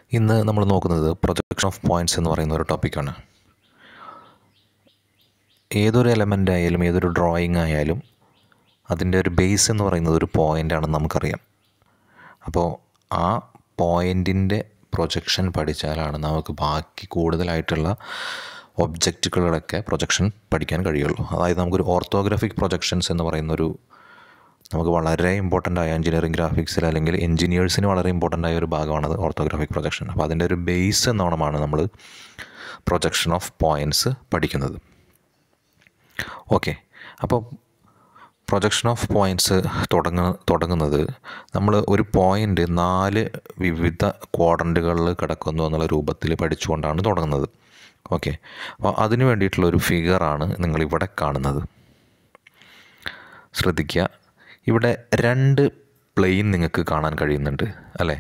ഇന്ന് നമ്മൾ നോക്കുന്നത് പ്രൊജക്ഷൻ ഓഫ് പോയിൻറ്റ്സ് എന്ന് പറയുന്ന ഒരു ടോപ്പിക്കാണ് ഏതൊരു എലമെൻ്റ് ആയാലും ഏതൊരു ഡ്രോയിങ് ആയാലും അതിൻ്റെ ഒരു ബേസ് എന്ന് പറയുന്നത് ഒരു പോയിൻ്റ് ആണെന്ന് നമുക്കറിയാം അപ്പോൾ ആ പോയിൻറ്റിൻ്റെ പ്രൊജക്ഷൻ പഠിച്ചാലാണ് നമുക്ക് ബാക്കി കൂടുതലായിട്ടുള്ള ഒബ്ജക്റ്റുകളൊക്കെ പ്രൊജക്ഷൻ പഠിക്കാൻ കഴിയുള്ളൂ അതായത് നമുക്കൊരു ഓർത്തോഗ്രാഫിക് പ്രൊജക്ഷൻസ് എന്ന് പറയുന്നൊരു നമുക്ക് വളരെ ഇമ്പോർട്ടൻ്റ് ആയ എഞ്ചിനീയറിംഗ് ഗ്രാഫിക്സിൽ അല്ലെങ്കിൽ എഞ്ചിനീയേഴ്സിന് വളരെ ഇമ്പോർട്ടൻ്റ് ആയ ഒരു ഭാഗമാണത് ഓർത്തോഗ്രാഫിക് പ്രൊജക്ഷൻ അപ്പോൾ അതിൻ്റെ ഒരു ബേസ് എന്നോണമാണ് നമ്മൾ പ്രൊജക്ഷൻ ഓഫ് പോയിൻറ്റ്സ് പഠിക്കുന്നത് ഓക്കെ അപ്പോൾ പ്രൊജക്ഷൻ ഓഫ് പോയിൻറ്റ്സ് തുടങ്ങ തുടങ്ങുന്നത് നമ്മൾ ഒരു പോയിൻ്റ് നാല് വിവിധ ക്വാഡ്രൻറ്റുകളിൽ കിടക്കുന്നു എന്നുള്ള രൂപത്തിൽ പഠിച്ചുകൊണ്ടാണ് തുടങ്ങുന്നത് ഓക്കെ അപ്പോൾ അതിന് വേണ്ടിയിട്ടുള്ള ഒരു ഫിഗറാണ് നിങ്ങളിവിടെ കാണുന്നത് ശ്രദ്ധിക്കുക ഇവിടെ രണ്ട് പ്ലെയിൻ നിങ്ങൾക്ക് കാണാൻ കഴിയുന്നുണ്ട് അല്ലേ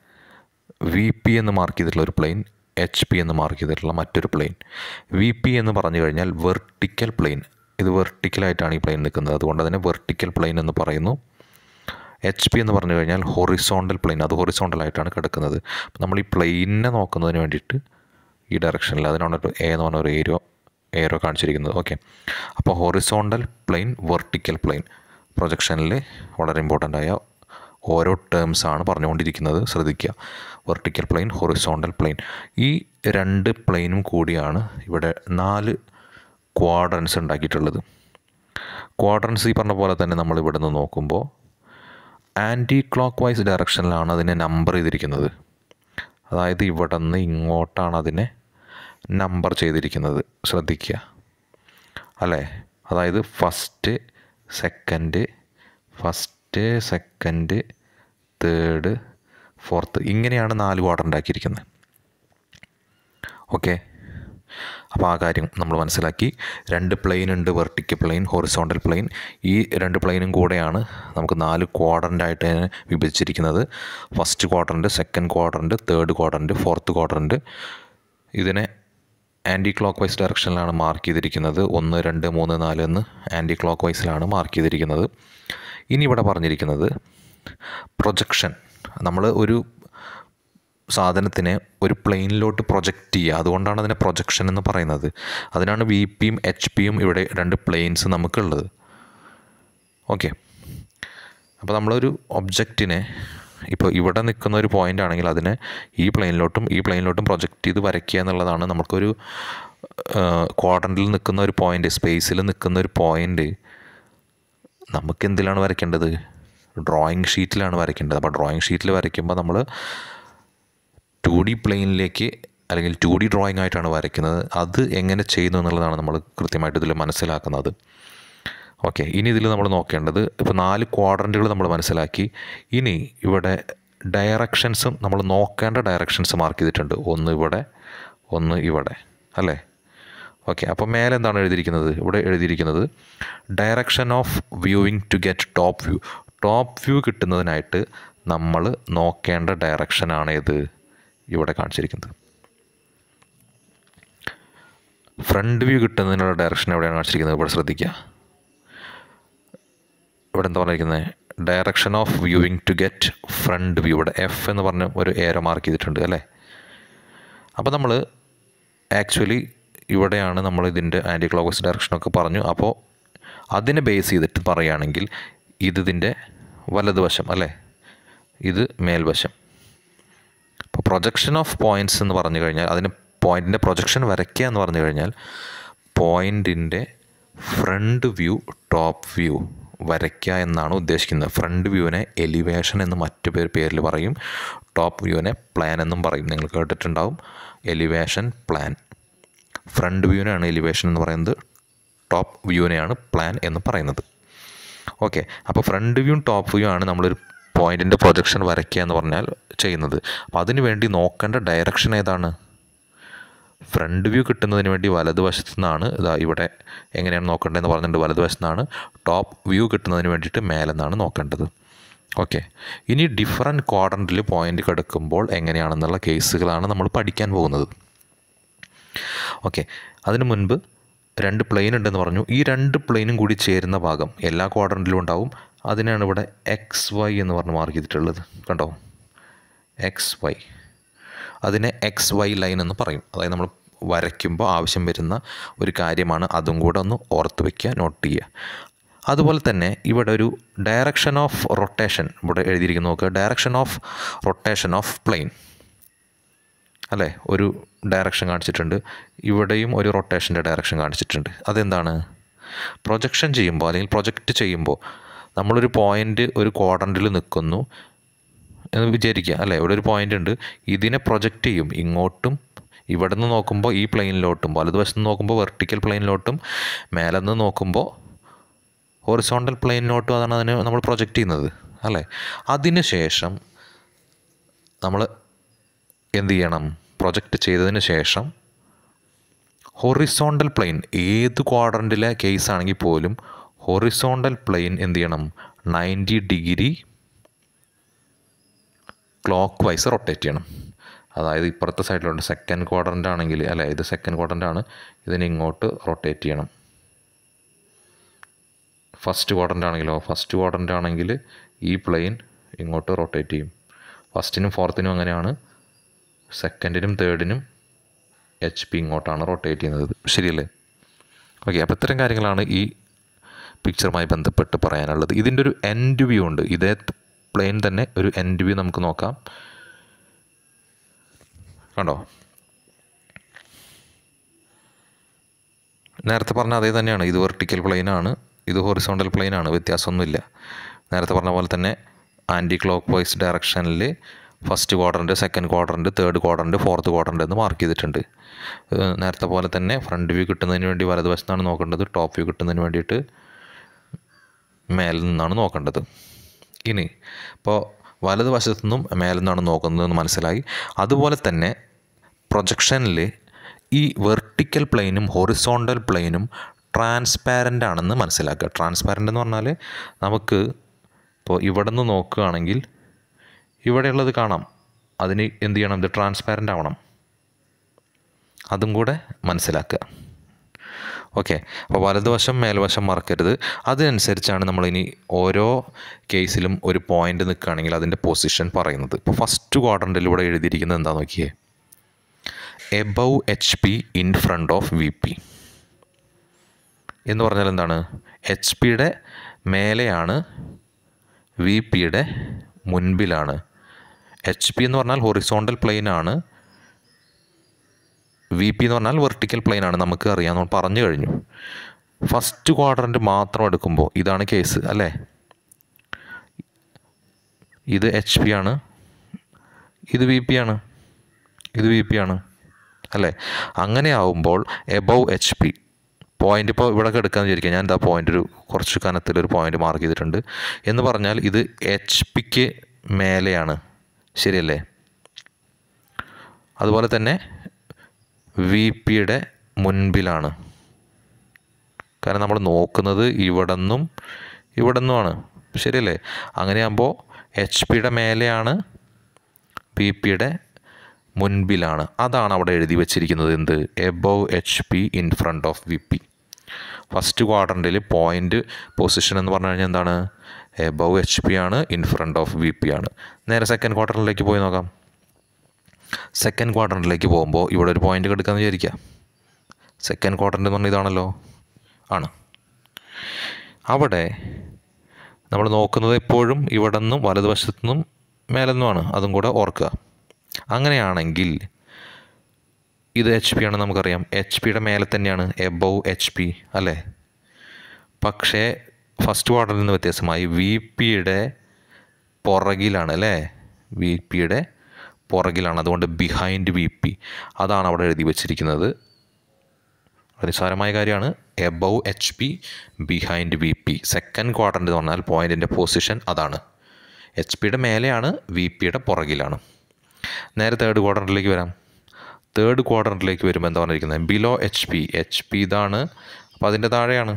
വി പി എന്ന് മാർക്ക് ചെയ്തിട്ടുള്ള ഒരു പ്ലെയിൻ എച്ച് പി എന്ന് മാർക്ക് ചെയ്തിട്ടുള്ള മറ്റൊരു പ്ലെയിൻ വി പി എന്ന് പറഞ്ഞു കഴിഞ്ഞാൽ വെർട്ടിക്കൽ പ്ലെയിൻ ഇത് വെർട്ടിക്കലായിട്ടാണ് ഈ പ്ലെയിൻ നിൽക്കുന്നത് അതുകൊണ്ട് തന്നെ വെർട്ടിക്കൽ പ്ലെയിൻ എന്ന് പറയുന്നു എച്ച് പി എന്ന് പറഞ്ഞു കഴിഞ്ഞാൽ ഹൊറിസോണ്ടൽ പ്ലെയിൻ അത് ഹൊറിസോണ്ടലായിട്ടാണ് കിടക്കുന്നത് അപ്പോൾ നമ്മൾ ഈ പ്ലെയിനിനെ നോക്കുന്നതിന് വേണ്ടിയിട്ട് ഈ ഡയറക്ഷനിൽ അതിനാണ് ഒരു എ എന്ന് പറഞ്ഞ ഒരു ഏരോ ഏരോ കാണിച്ചിരിക്കുന്നത് ഓക്കെ അപ്പോൾ ഹൊറിസോണ്ടൽ പ്ലെയിൻ വെർട്ടിക്കൽ പ്ലെയിൻ പ്രൊജക്ഷനിൽ വളരെ ഇമ്പോർട്ടൻ്റ് ആയ ഓരോ ടേംസ് ആണ് പറഞ്ഞുകൊണ്ടിരിക്കുന്നത് ശ്രദ്ധിക്കുക വെർട്ടിക്കൽ പ്ലെയിൻ ഹൊറിസോണ്ടൽ പ്ലെയിൻ ഈ രണ്ട് പ്ലെയിനും കൂടിയാണ് ഇവിടെ നാല് ക്വാഡ്രൻസ് ഉണ്ടാക്കിയിട്ടുള്ളത് ക്വാഡ്രൻസ് ഈ പറഞ്ഞ പോലെ തന്നെ നമ്മൾ ഇവിടെ നിന്ന് നോക്കുമ്പോൾ ആൻറ്റി ക്ലോക്ക് വൈസ് ഡയറക്ഷനിലാണ് അതിനെ നമ്പർ ചെയ്തിരിക്കുന്നത് അതായത് ഇവിടെ നിന്ന് ഇങ്ങോട്ടാണ് അതിനെ നമ്പർ ചെയ്തിരിക്കുന്നത് ശ്രദ്ധിക്കുക അല്ലേ അതായത് first second first second third fourth ഇങ്ങനെയാണ് നാല് ക്വാർട്ടർ ഉണ്ടാക്കിയിരിക്കുന്നത് ഓക്കെ അപ്പോൾ ആ കാര്യം നമ്മൾ മനസ്സിലാക്കി രണ്ട് പ്ലെയിൻ ഉണ്ട് വെർട്ടിക്കൽ പ്ലെയിൻ ഹൊറിസോണ്ടൽ പ്ലെയിൻ ഈ രണ്ട് പ്ലെയിനും കൂടെയാണ് നമുക്ക് നാല് ക്വാഡ്രൻ്റായിട്ട് വിഭജിച്ചിരിക്കുന്നത് first quadrant second quadrant third quadrant fourth quadrant ഇതിനെ ആൻറ്റി ക്ലോക്ക് വൈസ് ഡയറക്ഷനിലാണ് മാർക്ക് ചെയ്തിരിക്കുന്നത് ഒന്ന് രണ്ട് മൂന്ന് നാല് എന്ന് ആൻറ്റി ക്ലോക്ക് വൈസിലാണ് മാർക്ക് ചെയ്തിരിക്കുന്നത് ഇനി ഇവിടെ പറഞ്ഞിരിക്കുന്നത് പ്രൊജക്ഷൻ നമ്മൾ ഒരു സാധനത്തിനെ ഒരു പ്ലെയിനിലോട്ട് പ്രൊജക്റ്റ് ചെയ്യുക അതുകൊണ്ടാണ് അതിനെ പ്രൊജക്ഷൻ എന്ന് പറയുന്നത് അതിനാണ് വി പിയും എച്ച് പിയും ഇവിടെ രണ്ട് പ്ലെയിൻസ് നമുക്കുള്ളത് ഓക്കെ അപ്പോൾ നമ്മളൊരു ഒബ്ജക്റ്റിനെ ഇപ്പോൾ ഇവിടെ നിൽക്കുന്ന ഒരു പോയിൻ്റ് ആണെങ്കിൽ അതിനെ ഈ പ്ലെയിനിലോട്ടും ഈ പ്ലെയിനിലോട്ടും പ്രൊജക്റ്റ് ചെയ്ത് വരയ്ക്കുക എന്നുള്ളതാണ് നമുക്കൊരു ക്വാഡ്രൻറ്റിൽ നിൽക്കുന്ന ഒരു പോയിൻ്റ് സ്പേസിൽ നിൽക്കുന്ന ഒരു പോയിൻ്റ് നമുക്ക് എന്തിലാണ് വരയ്ക്കേണ്ടത് ഡ്രോയിങ് ഷീറ്റിലാണ് വരയ്ക്കേണ്ടത് അപ്പോൾ ഡ്രോയിങ് ഷീറ്റിൽ വരയ്ക്കുമ്പോൾ നമ്മൾ ടു ഡി പ്ലെയിനിലേക്ക് അല്ലെങ്കിൽ ടു ഡി ഡ്രോയിങ് ആയിട്ടാണ് വരയ്ക്കുന്നത് അത് എങ്ങനെ ചെയ്യുന്നു എന്നുള്ളതാണ് നമ്മൾ കൃത്യമായിട്ട് ഇതിൽ മനസ്സിലാക്കുന്നത് ഓക്കെ ഇനി ഇതിൽ നമ്മൾ നോക്കേണ്ടത് ഇപ്പോൾ നാല് ക്വാഡ്രൻറ്റുകൾ നമ്മൾ മനസ്സിലാക്കി ഇനി ഇവിടെ ഡയറക്ഷൻസും നമ്മൾ നോക്കേണ്ട ഡയറക്ഷൻസ് മാർക്ക് ചെയ്തിട്ടുണ്ട് ഒന്ന് ഇവിടെ ഒന്ന് ഇവിടെ അല്ലേ ഓക്കെ അപ്പോൾ മേലെ എന്താണ് എഴുതിയിരിക്കുന്നത് ഇവിടെ എഴുതിയിരിക്കുന്നത് direction of viewing to get top view top view കിട്ടുന്നതിനായിട്ട് നമ്മൾ നോക്കേണ്ട ഡയറക്ഷനാണ് ഇത് ഇവിടെ കാണിച്ചിരിക്കുന്നത് ഫ്രണ്ട് വ്യൂ കിട്ടുന്നതിനുള്ള ഡയറക്ഷൻ എവിടെയാണ് കാണിച്ചിരിക്കുന്നത് ഇവിടെ ശ്രദ്ധിക്കുക ഇവിടെ എന്താ പറഞ്ഞിരിക്കുന്നത് direction of viewing to get front view ഇവിടെ എഫ് എന്ന് പറഞ്ഞ ഒരു ഏരോ മാർക്ക് ചെയ്തിട്ടുണ്ട് അല്ലേ അപ്പോൾ നമ്മൾ ആക്ച്വലി ഇവിടെയാണ് നമ്മൾ ഇതിൻ്റെ ആൻറ്റി ക്ലോക്കസ് ഡയറക്ഷനൊക്കെ പറഞ്ഞു അപ്പോൾ അതിനെ ബേസ് ചെയ്തിട്ട് പറയുകയാണെങ്കിൽ ഇത് ഇതിൻ്റെ വലതുവശം അല്ലേ ഇത് മേൽവശം അപ്പോൾ പ്രൊജക്ഷൻ ഓഫ് പോയിൻറ്റ്സ് എന്ന് പറഞ്ഞു കഴിഞ്ഞാൽ അതിന് പോയിൻറ്റിൻ്റെ പ്രൊജക്ഷൻ വരയ്ക്കുക എന്ന് പറഞ്ഞു കഴിഞ്ഞാൽ പോയിൻറ്റിൻ്റെ ഫ്രണ്ട് വ്യൂ ടോപ്പ് വ്യൂ വരയ്ക്കുക എന്നാണ് ഉദ്ദേശിക്കുന്നത് ഫ്രണ്ട് വ്യൂവിനെ എലിവേഷൻ എന്ന് മറ്റു പേര് പേരിൽ പറയും ടോപ്പ് വ്യൂവിനെ പ്ലാൻ എന്നും പറയും നിങ്ങൾ കേട്ടിട്ടുണ്ടാവും എലിവേഷൻ പ്ലാൻ ഫ്രണ്ട് വ്യൂവിനാണ് എലിവേഷൻ എന്ന് പറയുന്നത് ടോപ്പ് വ്യൂവിനെയാണ് പ്ലാൻ എന്ന് പറയുന്നത് ഓക്കെ അപ്പോൾ ഫ്രണ്ട് വ്യൂവും ടോപ്പ് വ്യൂ ആണ് നമ്മളൊരു പോയിൻറ്റിൻ്റെ പ്രൊജക്ഷൻ വരയ്ക്കുക എന്ന് പറഞ്ഞാൽ ചെയ്യുന്നത് അപ്പോൾ അതിന് വേണ്ടി നോക്കേണ്ട ഡയറക്ഷൻ ഏതാണ് ഫ്രണ്ട് വ്യൂ കിട്ടുന്നതിന് വേണ്ടി വലതുവശത്തു നിന്നാണ് ഇതാ ഇവിടെ എങ്ങനെയാണ് നോക്കേണ്ടതെന്ന് പറഞ്ഞിട്ടുണ്ട് വലതുവശത്തു നിന്നാണ് ടോപ്പ് വ്യൂ കിട്ടുന്നതിന് വേണ്ടിയിട്ട് മേലെന്നാണ് നോക്കേണ്ടത് ഓക്കെ ഇനി ഡിഫറെൻറ്റ് ക്വാഡ്രൻറ്റിൽ പോയിൻ്റ് കിടക്കുമ്പോൾ എങ്ങനെയാണെന്നുള്ള കേസുകളാണ് നമ്മൾ പഠിക്കാൻ പോകുന്നത് ഓക്കെ അതിനു മുൻപ് രണ്ട് പ്ലെയിൻ ഉണ്ടെന്ന് പറഞ്ഞു ഈ രണ്ട് പ്ലെയിനും കൂടി ചേരുന്ന ഭാഗം എല്ലാ ക്വാഡ്രൻറ്റിലും ഉണ്ടാവും അതിനാണ് ഇവിടെ എക്സ് വൈ എന്ന് പറഞ്ഞ് മാർക്ക് ചെയ്തിട്ടുള്ളത് കണ്ടോ എക്സ് വൈ അതിനെ എക്സ് വൈ ലൈൻ എന്ന് പറയും അതായത് നമ്മൾ വരയ്ക്കുമ്പോൾ ആവശ്യം വരുന്ന ഒരു കാര്യമാണ് അതും കൂടെ ഒന്ന് ഓർത്ത് വയ്ക്കുക നോട്ട് ചെയ്യുക അതുപോലെ തന്നെ ഇവിടെ ഒരു ഡയറക്ഷൻ ഓഫ് റൊട്ടേഷൻ ഇവിടെ എഴുതിയിരിക്കുന്നു നോക്കുക direction of rotation of plane അല്ലേ ഒരു ഡയറക്ഷൻ കാണിച്ചിട്ടുണ്ട് ഇവിടെയും ഒരു റൊട്ടേഷൻ്റെ ഡയറക്ഷൻ കാണിച്ചിട്ടുണ്ട് അതെന്താണ് പ്രൊജക്ഷൻ ചെയ്യുമ്പോൾ അല്ലെങ്കിൽ പ്രൊജക്റ്റ് ചെയ്യുമ്പോൾ നമ്മളൊരു പോയിൻ്റ് ഒരു ക്വാഡ്രൻറ്റിൽ നിൽക്കുന്നു എന്ന് വിചാരിക്കുക അല്ലേ ഇവിടെ ഒരു പോയിൻ്റ് ഉണ്ട് ഇതിനെ പ്രൊജക്റ്റ് ചെയ്യും ഇങ്ങോട്ടും ഇവിടെ നിന്ന് നോക്കുമ്പോൾ ഈ പ്ലെയിനിലോട്ടും വലതുവശത്ത് നിന്ന് നോക്കുമ്പോൾ വെർട്ടിക്കൽ പ്ലെയിനിലോട്ടും മേലെ നിന്ന് നോക്കുമ്പോൾ ഹൊറിസോണ്ടൽ പ്ലെയിനിലോട്ടും അതാണ് അതിനെ നമ്മൾ പ്രൊജക്റ്റ് ചെയ്യുന്നത് അല്ലേ അതിന് ശേഷം നമ്മൾ എന്ത് ചെയ്യണം പ്രൊജക്റ്റ് ചെയ്തതിന് ശേഷം ഹൊറിസോണ്ടൽ പ്ലെയിൻ ഏത് ക്വാഡ്രൻറ്റിലെ കേസ് ആണെങ്കിൽ പോലും ഹൊറിസോണ്ടൽ പ്ലെയിൻ എന്ത് ചെയ്യണം ninety degree clockwise rotate ചെയ്യണം അതായത് ഇപ്പുറത്തെ സൈഡിലുണ്ട് സെക്കൻഡ് ക്വാഡ്രൻ്റ് ആണെങ്കിൽ അല്ല ഇത് സെക്കൻഡ് ക്വാഡ്രൻ്റ് ആണ് ഇതിനെ ഇങ്ങോട്ട് റൊട്ടേറ്റ് ചെയ്യണം ഫസ്റ്റ് ക്വാഡ്രൻ്റ് ആണെങ്കിലോ ഫസ്റ്റ് ക്വാഡ്രൻ്റ് ആണെങ്കിൽ ഈ പ്ലെയിൻ ഇങ്ങോട്ട് റൊട്ടേറ്റ് ചെയ്യും ഫസ്റ്റിനും ഫോർത്തിനും അങ്ങനെയാണ് സെക്കൻഡിനും തേർഡിനും എച്ച് പി ഇങ്ങോട്ടാണ് റൊട്ടേറ്റ് ചെയ്യുന്നത് ശരിയല്ലേ ഓക്കെ അപ്പോൾ ഇത്തരം കാര്യങ്ങളാണ് ഈ പിക്ചറുമായി ബന്ധപ്പെട്ട് പറയാനുള്ളത് ഇതിൻ്റെ ഒരു എൻഡ് വ്യൂ ഉണ്ട് ഇതേ പ്ലെയിൻ തന്നെ ഒരു എൻഡ് വ്യൂ നമുക്ക് നോക്കാം കണ്ടോ നേരത്തെ പറഞ്ഞ അതേ തന്നെയാണ് ഇത് വെർട്ടിക്കൽ പ്ലെയിനാണ് ഇത് ഹൊറിസോണ്ടൽ പ്ലെയിനാണ് വ്യത്യാസമൊന്നുമില്ല നേരത്തെ പറഞ്ഞ പോലെ തന്നെ ആൻറ്റി ക്ലോക്ക് വൈസ് ഡയറക്ഷനിൽ first quadrant second quadrant third quadrant fourth quadrant എന്ന് മാർക്ക് ചെയ്തിട്ടുണ്ട് ഏഹ് നേരത്തെ പോലെ തന്നെ ഫ്രണ്ട് വ്യൂ കിട്ടുന്നതിന് വേണ്ടി വലതുവശത്താണ് നോക്കേണ്ടത് ടോപ്പ് വ്യൂ കിട്ടുന്നതിന് വേണ്ടിയിട്ട് മേലിൽ നിന്നാണ് നോക്കേണ്ടത് ഇനി ഇപ്പോൾ വലതുവശത്തു നിന്നും മേലിൽ നിന്നാണ് നോക്കുന്നതെന്ന് മനസ്സിലായി അതുപോലെ തന്നെ പ്രൊജക്ഷനിൽ ഈ വെർട്ടിക്കൽ പ്ലെയിനും ഹൊറിസോണ്ടൽ പ്ലെയിനും ട്രാൻസ്പാരൻ്റ് ആണെന്ന് മനസ്സിലാക്കുക ട്രാൻസ്പാരൻ്റ് എന്ന് പറഞ്ഞാൽ നമുക്ക് ഇപ്പോൾ ഇവിടെ നിന്ന് നോക്കുകയാണെങ്കിൽ ഇവിടെയുള്ളത് കാണാം അതിന് എന്ത് ചെയ്യണം ഇത് ട്രാൻസ്പാരൻ്റ് ആവണം അതും കൂടെ മനസ്സിലാക്കുക ഓക്കെ അപ്പോൾ വലതുവശം മേൽവശം മറക്കരുത് അതിനനുസരിച്ചാണ് നമ്മളിനി ഓരോ കേസിലും ഒരു പോയിന്റ് നിൽക്കുകയാണെങ്കിൽ അതിൻ്റെ പൊസിഷൻ പറയുന്നത് ഇപ്പോൾ ഫസ്റ്റ് ക്വാഡ്രൻറ്റിലൂടെ എഴുതിയിരിക്കുന്നത് എന്താ നോക്കിയേ above H P in front of V P എന്ന് പറഞ്ഞാൽ എന്താണ് എച്ച് പിയുടെ മേലെയാണ് വി പിയുടെ മുൻപിലാണ് എച്ച് പി എന്ന് പറഞ്ഞാൽ ഹൊറിസോണ്ടൽ പ്ലെയിൻ ആണ് വി പി എന്ന് പറഞ്ഞാൽ വെർട്ടിക്കൽ പ്ലെയിൻ ആണ് നമുക്ക് അറിയാം നമ്മൾ പറഞ്ഞു കഴിഞ്ഞു ഫസ്റ്റ് ക്വാഡ്രൻറ്റ് മാത്രം എടുക്കുമ്പോൾ ഇതാണ് കേസ് അല്ലേ ഇത് എച്ച് പി ആണ് ഇത് വി പി ആണ് ഇത് വി പി ആണ് അല്ലേ അങ്ങനെ ആവുമ്പോൾ എബവ് എച്ച് പി പോയിന്റ് ഇപ്പോൾ ഇവിടെ എടുക്കാമെന്ന് വിചാരിക്കുക ഞാൻ എന്താ പോയിന്റ് ഒരു കുറച്ച് കനത്തിലൊരു പോയിന്റ് മാർക്ക് ചെയ്തിട്ടുണ്ട് എന്ന് പറഞ്ഞാൽ ഇത് എച്ച് പിക്ക് മേലെയാണ് ശരിയല്ലേ അതുപോലെ തന്നെ വി പിയുടെ മുൻപിലാണ് കാരണം നമ്മൾ നോക്കുന്നത് ഇവിടെ നിന്നും ഇവിടെ നിന്നുമാണ് ശരിയല്ലേ അങ്ങനെയാകുമ്പോൾ എച്ച് പിയുടെ മേലെയാണ് പി പിയുടെ മുൻപിലാണ് അതാണ് അവിടെ എഴുതി വച്ചിരിക്കുന്നത് എന്ത് above H P in front of V P first ക്വാഡ്രൻറ്റിൽ പോയിൻ്റ് പൊസിഷൻ എന്ന് പറഞ്ഞു കഴിഞ്ഞാൽ എന്താണ് എബവ് എച്ച് പി ആണ് in front of V P ആണ് നേരെ സെക്കൻഡ് ക്വാർട്ടറിലേക്ക് പോയി നോക്കാം സെക്കൻഡ് ക്വാഡ്രൻറ്റിലേക്ക് പോകുമ്പോൾ ഇവിടെ ഒരു പോയിന്റ് എടുക്കാമെന്ന് വിചാരിക്കുക സെക്കൻഡ് ക്വാഡ്രൻ്റ് എന്ന് പറഞ്ഞാൽ ഇതാണല്ലോ ആണ് അവിടെ നമ്മൾ നോക്കുന്നത് എപ്പോഴും ഇവിടെ നിന്നും വലതുവശത്തു നിന്നും മേലെ നിന്നുമാണ് അതും കൂടെ ഓർക്കുക അങ്ങനെയാണെങ്കിൽ ഇത് എച്ച് പി ആണെന്ന് നമുക്കറിയാം എച്ച് പിയുടെ മേലെ തന്നെയാണ് എബവ് എച്ച് പി അല്ലേ പക്ഷേ ഫസ്റ്റ് ക്വാർട്ടറിൽ നിന്ന് വ്യത്യാസമായി വി പിയുടെ പുറകിലാണ് അല്ലേ വി പിയുടെ പുറകിലാണ് അതുകൊണ്ട് ബിഹൈൻഡ് വി പി അതാണ് അവിടെ എഴുതി വച്ചിരിക്കുന്നത് നിസ്സാരമായ കാര്യമാണ് above H P behind V P second ക്വാർട്ടറിൻ്റെ എന്ന് പറഞ്ഞാൽ പോയിൻറ്റിൻ്റെ പൊസിഷൻ അതാണ് എച്ച് പിയുടെ മേലെയാണ് വി പിയുടെ പുറകിലാണ് നേരെ തേർഡ് ക്വാർട്ടറിലേക്ക് വരാം തേർഡ് ക്വാർട്ടറിലേക്ക് വരുമ്പോൾ എന്താ പറഞ്ഞിരിക്കുന്നത് below H P H P ഇതാണ് അപ്പോൾ അതിൻ്റെ താഴെയാണ്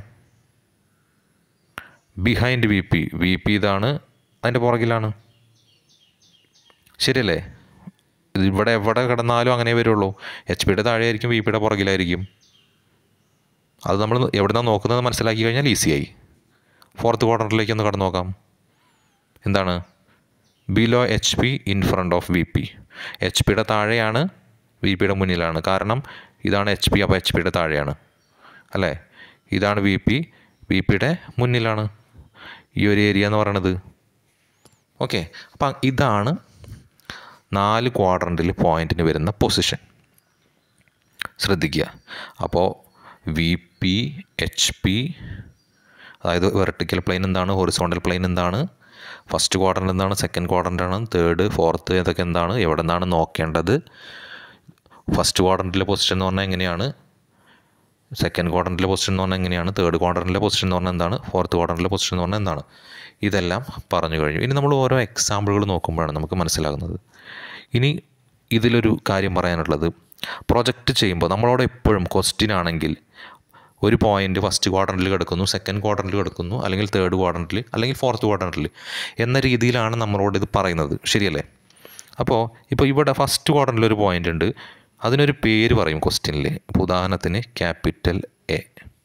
behind V P V P ഇതാണ് അതിൻ്റെ പുറകിലാണ് ശരിയല്ലേ ഇത് ഇവിടെ എവിടെ കിടന്നാലും അങ്ങനെ വരുള്ളൂ എച്ച് പിയുടെ താഴെയായിരിക്കും വി പിയുടെ പുറകിലായിരിക്കും അത് നമ്മൾ എവിടെ നിന്നാണ് നോക്കുന്നത് മനസ്സിലാക്കി കഴിഞ്ഞാൽ ഈസിയായി ഫോർത്ത് ക്വാർട്ടറിലേക്ക് ഒന്ന് കടന്നു നോക്കാം എന്താണ് below H P in front of V P H പിയുടെ താഴെയാണ് വി പിയുടെ മുന്നിലാണ് കാരണം ഇതാണ് എച്ച് പി അപ്പോൾ എച്ച് പിയുടെ താഴെയാണ് അല്ലേ ഇതാണ് വി പി വി പിയുടെ മുന്നിലാണ് ഈ ഒരു ഏരിയ എന്ന് പറയണത് ഓക്കെ അപ്പം ഇതാണ് നാല് ക്വാഡ്രൻറ്റിൽ പോയിന്റിന് വരുന്ന പൊസിഷൻ ശ്രദ്ധിക്കുക അപ്പോൾ വി പി എച്ച് പി അതായത് വെർട്ടിക്കൽ പ്ലെയിൻ എന്താണ് ഹൊറിസോണ്ടൽ പ്ലെയിൻ എന്താണ് ഫസ്റ്റ് ക്വാഡ്രൻ്റ് എന്താണ് സെക്കൻഡ് ക്വാഡ്രൻ്റ് ആണ് തേർഡ് ഫോർത്ത് ഇതൊക്കെ എന്താണ് എവിടെ നിന്നാണ് നോക്കേണ്ടത് ഫസ്റ്റ് ക്വാഡ്രൻറ്റിലെ പൊസിഷൻ എന്ന് പറഞ്ഞാൽ എങ്ങനെയാണ് സെക്കൻഡ് ക്വാഡ്രൻറ്റിലെ പൊസിഷൻ എന്ന് പറഞ്ഞാൽ എങ്ങനെയാണ് തേർഡ് ക്വാഡ്രൻറ്റിലെ പൊസിഷൻ എന്ന് പറഞ്ഞാൽ എന്താണ് ഫോർത്ത് ക്വാഡ്രൻറ്റിലെ പൊസിഷൻ എന്ന് പറഞ്ഞാൽ എന്താണ് ഇതെല്ലാം പറഞ്ഞു കഴിഞ്ഞു ഇനി നമ്മൾ ഓരോ എക്സാമ്പിളുകൾ നോക്കുമ്പോഴാണ് നമുക്ക് മനസ്സിലാകുന്നത് ഇനി ഇതിലൊരു കാര്യം പറയാനുള്ളത് പ്രൊജക്റ്റ് ചെയ്യുമ്പോൾ നമ്മളോട് എപ്പോഴും ക്വസ്റ്റ്യൻ ആണെങ്കിൽ ഒരു പോയിന്റ് ഫസ്റ്റ് ക്വാഡ്രൻറ്റിൽ കിടക്കുന്നു സെക്കൻഡ് ക്വാഡ്രൻറ്റിൽ കിടക്കുന്നു അല്ലെങ്കിൽ തേർഡ് ക്വാഡ്രൻറ്റിൽ അല്ലെങ്കിൽ ഫോർത്ത് ക്വാഡ്രൻറ്റിൽ എന്ന രീതിയിലാണ് നമ്മളോട് ഇത് പറയുന്നത് ശരിയല്ലേ അപ്പോൾ ഇപ്പോൾ ഇവിടെ ഫസ്റ്റ് ക്വാഡ്രൻറ്റിൽ ഒരു പോയിന്റ് ഉണ്ട് അതിനൊരു പേര് പറയും ക്വസ്റ്റ്യനിൽ ഇപ്പോൾ ഉദാഹരണത്തിന് ക്യാപിറ്റൽ എ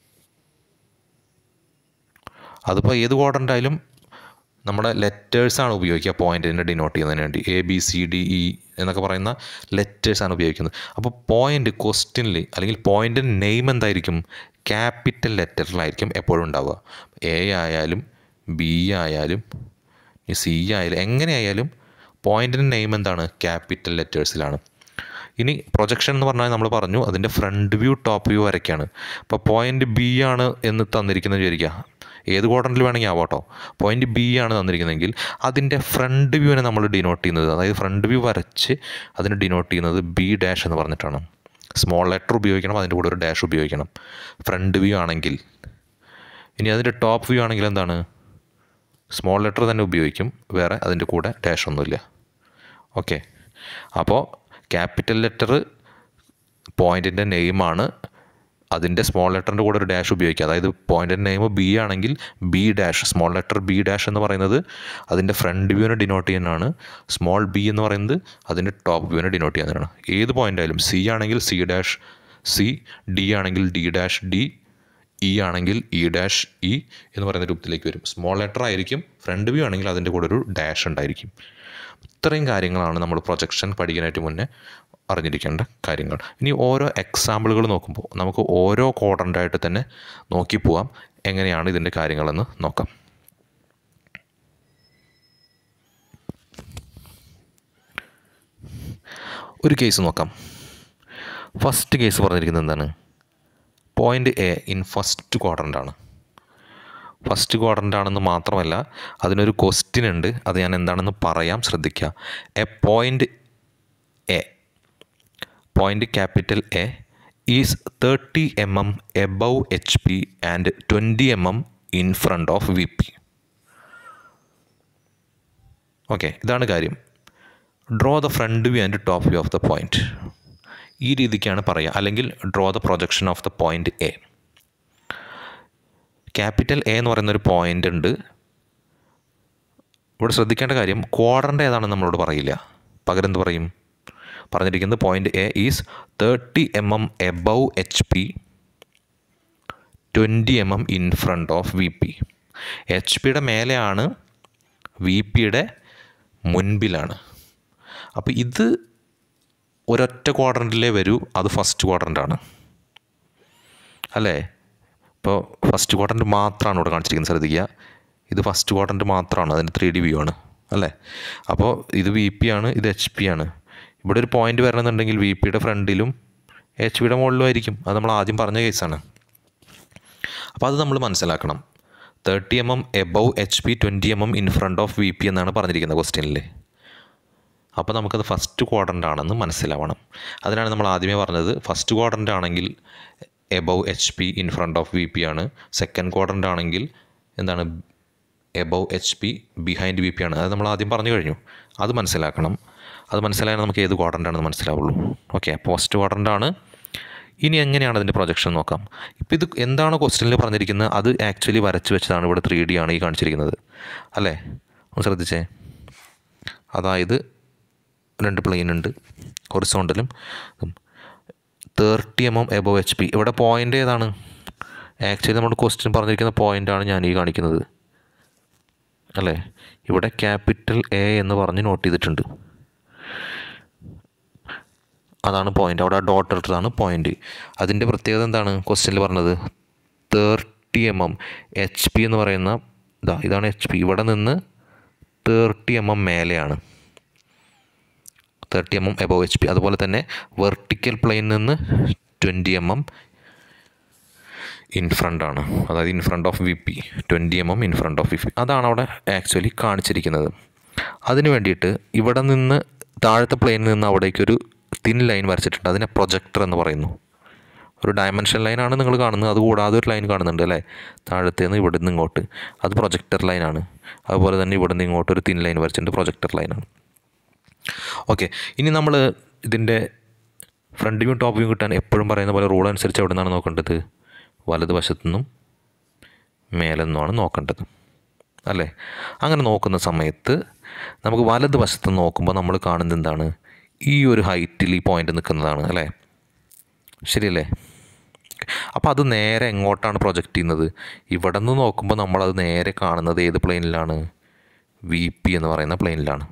അതിപ്പോൾ ഏത് ക്വാഡ്രൻ്റ് ആയാലും നമ്മുടെ ലെറ്റേഴ്സാണ് ഉപയോഗിക്കുക പോയിൻറ്റിനെ ഡിനോട്ട് ചെയ്യുന്നതിന് വേണ്ടി A B C D E എന്നൊക്കെ പറയുന്ന ലെറ്റേഴ്സാണ് ഉപയോഗിക്കുന്നത് അപ്പോൾ പോയിൻ്റ് ക്വസ്റ്റ്യനിൽ അല്ലെങ്കിൽ പോയിൻ്റിൻ്റെ നെയിം എന്തായിരിക്കും ക്യാപിറ്റൽ ലെറ്ററിലായിരിക്കും എപ്പോഴും ഉണ്ടാവുക എ ആയാലും ബി ആയാലും സി ആയാലും എങ്ങനെയായാലും പോയിൻറ്റിൻ്റെ നെയിം എന്താണ് ക്യാപിറ്റൽ ലെറ്റേഴ്സിലാണ് ഇനി പ്രൊജക്ഷൻ എന്ന് പറഞ്ഞാൽ നമ്മൾ പറഞ്ഞു അതിൻ്റെ ഫ്രണ്ട് വ്യൂ ടോപ്പ് വ്യൂ വരയ്ക്കാണ് അപ്പോൾ പോയിൻ്റ് ബി ആണ് എന്ന് തന്നിരിക്കുന്നത് വിചാരിക്കുക ഏത് ക്വാഡ്രൻറ്റിൽ വേണമെങ്കിൽ ആവാട്ടോ പോയിൻ്റ് ബി ആണ് തന്നിരിക്കുന്നതെങ്കിൽ അതിൻ്റെ ഫ്രണ്ട് വ്യൂവിനെ നമ്മൾ ഡിനോട്ട് ചെയ്യുന്നത് അതായത് ഫ്രണ്ട് വ്യൂ വരച്ച് അതിനെ ഡിനോട്ട് ചെയ്യുന്നത് ബി ഡാഷ് എന്ന് പറഞ്ഞിട്ടാണ് സ്മോൾ ലെറ്റർ ഉപയോഗിക്കണം അതിൻ്റെ കൂടെ ഒരു ഡാഷ് ഉപയോഗിക്കണം ഫ്രണ്ട് വ്യൂ ആണെങ്കിൽ ഇനി അതിൻ്റെ ടോപ്പ് വ്യൂ ആണെങ്കിൽ എന്താണ് സ്മോൾ ലെറ്റർ തന്നെ ഉപയോഗിക്കും വേറെ അതിൻ്റെ കൂടെ ഡാഷ് ഒന്നുമില്ല ഓക്കെ അപ്പോൾ ക്യാപിറ്റൽ ലെറ്റർ പോയിൻറ്റിൻ്റെ നെയിമാണ് അതിൻ്റെ സ്മോൾ ലെറ്ററിൻ്റെ കൂടെ ഒരു ഡാഷ് ഉപയോഗിക്കുക അതായത് പോയിൻറ്റിൻ്റെ നെയിം ബി ആണെങ്കിൽ B dash small letter B dash എന്ന് പറയുന്നത് അതിൻ്റെ ഫ്രണ്ട് വ്യൂവിനെ ഡിനോട്ട് ചെയ്യാനാണ് സ്മോൾ ബി എന്ന് പറയുന്നത് അതിൻ്റെ ടോപ്പ് വ്യൂവിനെ ഡിനോട്ട് ചെയ്യാനാണ് ഏത് പോയിൻ്റ് ആയാലും സി ആണെങ്കിൽ സി ഡാഷ് സി ഡി ആണെങ്കിൽ ഡി ഡാഷ് ഡി ഇ ആണെങ്കിൽ ഇ ഡാഷ് ഇ എന്ന് പറയുന്ന രൂപത്തിലേക്ക് വരും സ്മോൾ ലെറ്റർ ആയിരിക്കും ഫ്രണ്ട് വ്യൂ ആണെങ്കിൽ അതിൻ്റെ കൂടെ ഒരു ഡാഷ് ഉണ്ടായിരിക്കും ഇത്രയും കാര്യങ്ങളാണ് നമ്മൾ പ്രൊജക്ഷൻ പഠിക്കാനായിട്ട് മുന്നേ അറിഞ്ഞിരിക്കേണ്ട കാര്യങ്ങൾ ഇനി ഓരോ എക്സാമ്പിളുകൾ നോക്കുമ്പോൾ നമുക്ക് ഓരോ ക്വാഡ്രൻ്റായിട്ട് തന്നെ നോക്കി പോവാം എങ്ങനെയാണ് ഇതിൻ്റെ കാര്യങ്ങളെന്ന് നോക്കാം ഒരു കേസ് നോക്കാം ഫസ്റ്റ് കേസ് പറഞ്ഞിരിക്കുന്നത് എന്താണ് point A in first quadrant ആണ് ഫസ്റ്റ് ക്വാഡ്രൻ്റ് ആണെന്ന് മാത്രമല്ല അതിനൊരു ക്വസ്റ്റ്യൻ ഉണ്ട് അത് ഞാൻ എന്താണെന്ന് പറയാം ശ്രദ്ധിക്കുക A point A point capital A is thirty M M above H P and twenty M M in front of V P okay ഇതാണ് കാര്യം draw the front view and top view of the point ഈ രീതിക്കാണ് പറയുക അല്ലെങ്കിൽ draw the projection of the point A capital A എന്ന് പറയുന്ന ഒരു point ഉണ്ട് ഇവിടെ ശ്രദ്ധിക്കേണ്ട കാര്യം ക്വാഡ്രൻ്റ് ഏതാണെന്ന് നമ്മളോട് പറയില്ല പകരം എന്ത് പറയും പറഞ്ഞിരിക്കുന്നത് point A is thirty M M above H P twenty M M in front of V P H പിയുടെ മേലെയാണ് വി പിയുടെ മുൻപിലാണ് അപ്പോൾ ഇത് ഒരൊറ്റ ക്വാഡ്രൻറ്റിലേ വരൂ അത് ഫസ്റ്റ് ക്വാഡ്രൻ്റാണ് അല്ലേ ഇപ്പോൾ ഫസ്റ്റ് ക്വാഡ്രൻറ്റ് മാത്രമാണ് ഇവിടെ കാണിച്ചിരിക്കുന്നത് ശ്രദ്ധിക്കുക ഇത് ഫസ്റ്റ് ക്വാഡ്രൻറ്റ് മാത്രമാണ് അതിൻ്റെ ത്രീ ഡി വ്യൂ ആണ് അല്ലേ അപ്പോൾ ഇത് വി പി ആണ് ഇത് എച്ച് പി ആണ് ഇവിടെ ഒരു പോയിന്റ് വരണമെന്നുണ്ടെങ്കിൽ വി പിയുടെ ഫ്രണ്ടിലും എച്ച് പിയുടെ മുകളിലും ആയിരിക്കും അത് നമ്മൾ ആദ്യം പറഞ്ഞ കേസാണ് അപ്പോൾ അത് നമ്മൾ മനസ്സിലാക്കണം thirty M M above H P twenty M M in front of V P എന്നാണ് പറഞ്ഞിരിക്കുന്നത് ക്വസ്റ്റ്യനിൽ അപ്പോൾ നമുക്കത് ഫസ്റ്റ് ക്വാഡ്രൻ്റ് ആണെന്ന് മനസ്സിലാവണം അതിനാണ് നമ്മൾ ആദ്യമേ പറഞ്ഞത് ഫസ്റ്റ് ക്വാഡ്രൻ്റ് ആണെങ്കിൽ above H P in front of V P ആണ് സെക്കൻഡ് ക്വാഡ്രൻ്റ് ആണെങ്കിൽ എന്താണ് above H P behind V P ആണ് അത് നമ്മൾ ആദ്യം പറഞ്ഞു കഴിഞ്ഞു അത് മനസ്സിലാക്കണം അത് മനസ്സിലായാൽ നമുക്ക് ഏത് ക്വാഡ്രൻ്റ് ആണെന്ന് മനസ്സിലാവുള്ളൂ ഓക്കെ ഫസ്റ്റ് ക്വാഡ്രൻ്റ് ആണ് ഇനി എങ്ങനെയാണ് അതിൻ്റെ പ്രൊജക്ഷൻ നോക്കാം ഇപ്പോൾ ഇത് എന്താണ് ക്വസ്റ്റ്യനിൽ പറഞ്ഞിരിക്കുന്നത് അത് ആക്ച്വലി വരച്ച് വെച്ചതാണ് ഇവിടെ ത്രീ ഡി ആണ് ഈ കാണിച്ചിരിക്കുന്നത് അല്ലേ ഒന്ന് ശ്രദ്ധിച്ചേ അതായത് രണ്ട് പ്ലെയിൻ ഉണ്ട് ഹൊറിസോണ്ടലും thirty M M above H P ഇവിടെ പോയിൻ്റ് ഏതാണ് ആക്ച്വലി നമ്മുടെ ക്വസ്റ്റ്യൻ പറഞ്ഞിരിക്കുന്ന പോയിൻ്റാണ് ഞാൻ ഈ കാണിക്കുന്നത് അല്ലേ ഇവിടെ ക്യാപിറ്റൽ എ എന്ന് പറഞ്ഞ് നോട്ട് ചെയ്തിട്ടുണ്ട് അതാണ് പോയിൻ്റ് അവിടെ ഡോട്ട് ഇട്ടതാണ് പോയിൻ്റ് അതിൻ്റെ പ്രത്യേകത എന്താണ് ക്വസ്റ്റ്യനിൽ പറഞ്ഞത് thirty M M H P എന്ന് പറയുന്ന ഇതാ ഇതാണ് എച്ച് പി ഇവിടെ നിന്ന് തേർട്ടി എം എം മേലെയാണ് thirty M M above H P അതുപോലെ തന്നെ വെർട്ടിക്കൽ പ്ലെയിനിൽ നിന്ന് twenty M M in front ആണ് അതായത് in front of V P twenty M M in front of V P അതാണ് അവിടെ ആക്ച്വലി കാണിച്ചിരിക്കുന്നത് അതിന് വേണ്ടിയിട്ട് ഇവിടെ നിന്ന് താഴത്തെ പ്ലെയിനിൽ നിന്ന് അവിടേക്കൊരു തിൻ ലൈൻ വരച്ചിട്ടുണ്ട് അതിനെ പ്രൊജക്ടർ എന്ന് പറയുന്നു ഒരു ഡയമെൻഷൻ ലൈനാണ് നിങ്ങൾ കാണുന്നത് അതുകൂടാതെ ഒരു ലൈൻ കാണുന്നുണ്ട് അല്ലേ താഴത്തെ നിന്ന് ഇവിടെ നിന്ന് ഇങ്ങോട്ട് അത് പ്രൊജക്ടർ ലൈനാണ് അതുപോലെ തന്നെ ഇവിടെ നിന്ന് ഇങ്ങോട്ട് ഒരു തിൻ ലൈൻ വരച്ചിട്ടുണ്ട് പ്രൊജക്ടർ ലൈനാണ് ഓക്കെ ഇനി നമ്മൾ ഇതിൻ്റെ ഫ്രണ്ട് വ്യൂ ടോപ്പ് വ്യൂ കിട്ടാൻ എപ്പോഴും പറയുന്ന പോലെ റൂൾ അനുസരിച്ച് എവിടെ നിന്നാണ് നോക്കേണ്ടത് വലതുവശത്തു നിന്നും മേലെ നിന്നുമാണ് നോക്കേണ്ടത് അല്ലേ അങ്ങനെ നോക്കുന്ന സമയത്ത് നമുക്ക് വലതുവശത്ത് നിന്ന് നോക്കുമ്പോൾ നമ്മൾ കാണുന്നത് എന്താണ് ഈ ഒരു ഹൈറ്റിൽ ഈ പോയിൻ്റ് നിൽക്കുന്നതാണ് അല്ലേ ശരിയല്ലേ അപ്പോൾ അത് നേരെ എങ്ങോട്ടാണ് പ്രൊജക്റ്റ് ചെയ്യുന്നത് ഇവിടെ നിന്ന് നോക്കുമ്പോൾ നമ്മളത് നേരെ കാണുന്നത് ഏത് പ്ലെയിനിലാണ് വി പി എന്ന് പറയുന്ന പ്ലെയിനിലാണ്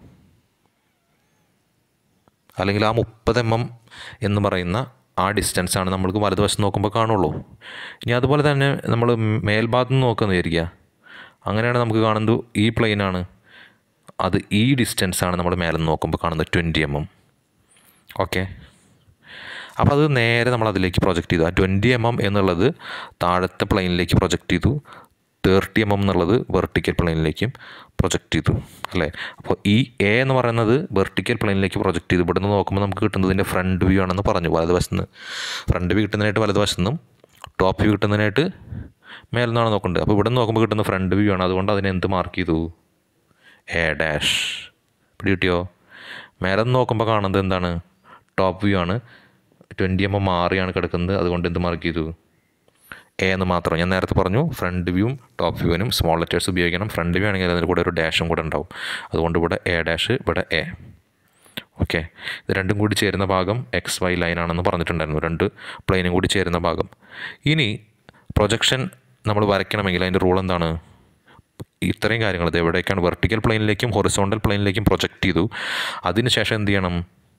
അല്ലെങ്കിൽ ആ മുപ്പത് എം എം എന്ന് പറയുന്ന ആ ഡിസ്റ്റൻസാണ് നമ്മൾക്ക് വലതുവശം നോക്കുമ്പോൾ കാണുള്ളൂ ഇനി അതുപോലെ തന്നെ നമ്മൾ മേൽഭാഗത്ത് നിന്ന് നോക്കുന്നത് വിചാരിക്കുക അങ്ങനെയാണ് നമുക്ക് കാണുന്നത് ഈ പ്ലെയിനാണ് അത് ഈ ഡിസ്റ്റൻസാണ് നമ്മൾ മേലെ നിന്ന് നോക്കുമ്പോൾ കാണുന്നത് ട്വൻറ്റി എം എം ഓക്കെ അപ്പോൾ അത് നേരെ നമ്മൾ അതിലേക്ക് പ്രൊജക്റ്റ് ചെയ്തു ആ ട്വൻറ്റി എം എം എന്നുള്ളത് താഴത്തെ പ്ലെയിനിലേക്ക് പ്രൊജക്റ്റ് ചെയ്തു തേർട്ടി എം എം എന്നുള്ളത് വെർട്ടിക്കൽ പ്ലെയിനിലേക്കും പ്രൊജക്റ്റ് ചെയ്തു അല്ലേ അപ്പോൾ ഈ എ എന്ന് പറയുന്നത് വെർട്ടിക്കൽ പ്ലെയിനിലേക്ക് പ്രൊജക്റ്റ് ചെയ്തു ഇവിടെ നിന്ന് നോക്കുമ്പോൾ നമുക്ക് കിട്ടുന്നതിൻ്റെ ഫ്രണ്ട് വ്യൂ ആണെന്ന് പറഞ്ഞു വലതുവശത്ത് നിന്ന് ഫ്രണ്ട് വ്യൂ കിട്ടുന്നതിനായിട്ട് വലതുവശത്ത് നിന്നും ടോപ്പ് വ്യൂ കിട്ടുന്നതിനായിട്ട് മേലെ നിന്നാണ് നോക്കേണ്ടത് അപ്പോൾ ഇവിടെ നിന്ന് നോക്കുമ്പോൾ കിട്ടുന്ന ഫ്രണ്ട് വ്യൂ ആണ് അതുകൊണ്ട് അതിനെ എന്ത് മാർക്ക് ചെയ്തു എ ഡാഷ് പിടി കിട്ടിയോ മേലെ നിന്ന് നോക്കുമ്പോൾ കാണുന്നത് എന്താണ് ടോപ്പ് വ്യൂ ആണ് ട്വൻറ്റി എം എം മാറിയാണ് കിടക്കുന്നത് അതുകൊണ്ട് എന്ത് മാർക്ക് ചെയ്തു എ എന്ന് മാത്രം ഞാൻ നേരത്തെ പറഞ്ഞു ഫ്രണ്ട് വ്യൂവും ടോപ്പ് വ്യൂവിനും സ്മോൾ ലെറ്റേഴ്സ് ഉപയോഗിക്കണം ഫ്രണ്ട് വ്യൂ ആണെങ്കിൽ അതിൻ്റെ കൂടെ ഒരു ഡാഷും കൂടെ ഉണ്ടാവും അതുകൊണ്ട് ഇവിടെ എ ഡാഷ് ഇവിടെ എ ഓക്കെ ഇത് രണ്ടും കൂടി ചേരുന്ന ഭാഗം എക്സ് വൈ ലൈനാണെന്ന് പറഞ്ഞിട്ടുണ്ടായിരുന്നു രണ്ട് പ്ലെയിനും കൂടി ചേരുന്ന ഭാഗം ഇനി പ്രൊജക്ഷൻ നമ്മൾ വരയ്ക്കണമെങ്കിൽ അതിൻ്റെ റൂൾ എന്താണ് ഇത്രയും കാര്യങ്ങൾ ഇത് എവിടേക്കാണ് വെർട്ടിക്കൽ പ്ലെയിനിലേക്കും ഹൊറിസോണ്ടൽ പ്ലെയിനിലേക്കും പ്രൊജക്റ്റ് ചെയ്തു അതിനുശേഷം എന്ത് ചെയ്യണം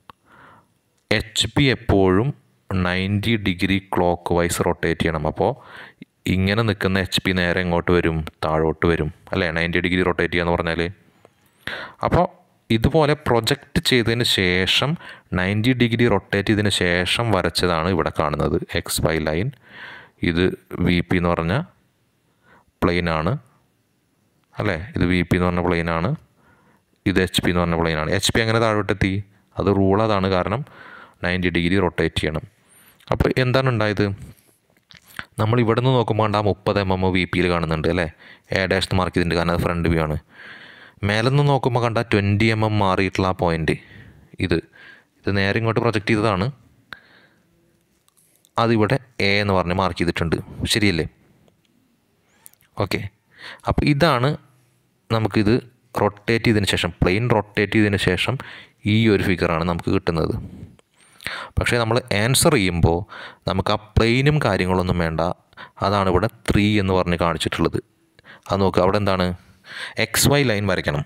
എച്ച് പി എപ്പോഴും ninety degree clockwise rotate ചെയ്യണം അപ്പോൾ ഇങ്ങനെ നിൽക്കുന്ന എച്ച് പി നേരെ എങ്ങോട്ട് വരും താഴോട്ട് വരും അല്ലേ നയൻറ്റി ഡിഗ്രി റൊട്ടേറ്റ് ചെയ്യുക എന്ന് പറഞ്ഞാൽ അപ്പോൾ ഇതുപോലെ പ്രൊജക്റ്റ് ചെയ്തതിന് ശേഷം നയൻറ്റി ഡിഗ്രി റൊട്ടേറ്റ് ചെയ്തതിന് ശേഷം വരച്ചതാണ് ഇവിടെ കാണുന്നത് എക്സ് വൈ ലൈൻ ഇത് വി പി എന്ന് പറഞ്ഞ പ്ലെയിനാണ് അല്ലേ ഇത് വി പി എന്ന് പറഞ്ഞ പ്ലെയിനാണ് ഇത് എച്ച് പി എന്ന് പറഞ്ഞ പ്ലെയിനാണ് എച്ച് പി എങ്ങനെ താഴോട്ടെത്തി അത് റൂൾ അതാണ് കാരണം നയൻറ്റി ഡിഗ്രി റൊട്ടേറ്റ് ചെയ്യണം അപ്പോൾ എന്താണ് ഉണ്ടായത് നമ്മൾ ഇവിടെ നിന്ന് നോക്കുമ്പോൾ ആ മുപ്പത് എം എം വി പിയിൽ കാണുന്നുണ്ട് അല്ലേ എ ഡാഷ് മാർക്ക് ചെയ്തിട്ടുണ്ട് കാരണം അത് ഫ്രണ്ട് വ്യൂ ആണ് മേലെ നിന്ന് നോക്കുമ്പോൾ കണ്ട ട്വൻറ്റി എം എം മാറിയിട്ടുള്ള ആ പോയിൻ്റ് ഇത് ഇത് നേരെ ഇങ്ങോട്ട് പ്രൊജക്റ്റ് ചെയ്തതാണ് അതിവിടെ എ എന്ന് പറഞ്ഞ് മാർക്ക് ചെയ്തിട്ടുണ്ട് ശരിയല്ലേ ഓക്കെ അപ്പോൾ ഇതാണ് നമുക്കിത് റൊട്ടേറ്റ് ചെയ്തതിന് ശേഷം പ്ലെയിൻ റൊട്ടേറ്റ് ചെയ്തതിന് ശേഷം ഈ ഒരു ഫിഗറാണ് നമുക്ക് കിട്ടുന്നത് പക്ഷേ നമ്മൾ ആൻസർ ചെയ്യുമ്പോൾ നമുക്ക് ആ പ്ലെയിനും കാര്യങ്ങളൊന്നും വേണ്ട അതാണ് ഇവിടെ ത്രീ എന്ന് പറഞ്ഞ് കാണിച്ചിട്ടുള്ളത് അത് നോക്കുക അവിടെ എന്താണ് എക്സ് വൈ ലൈൻ വരയ്ക്കണം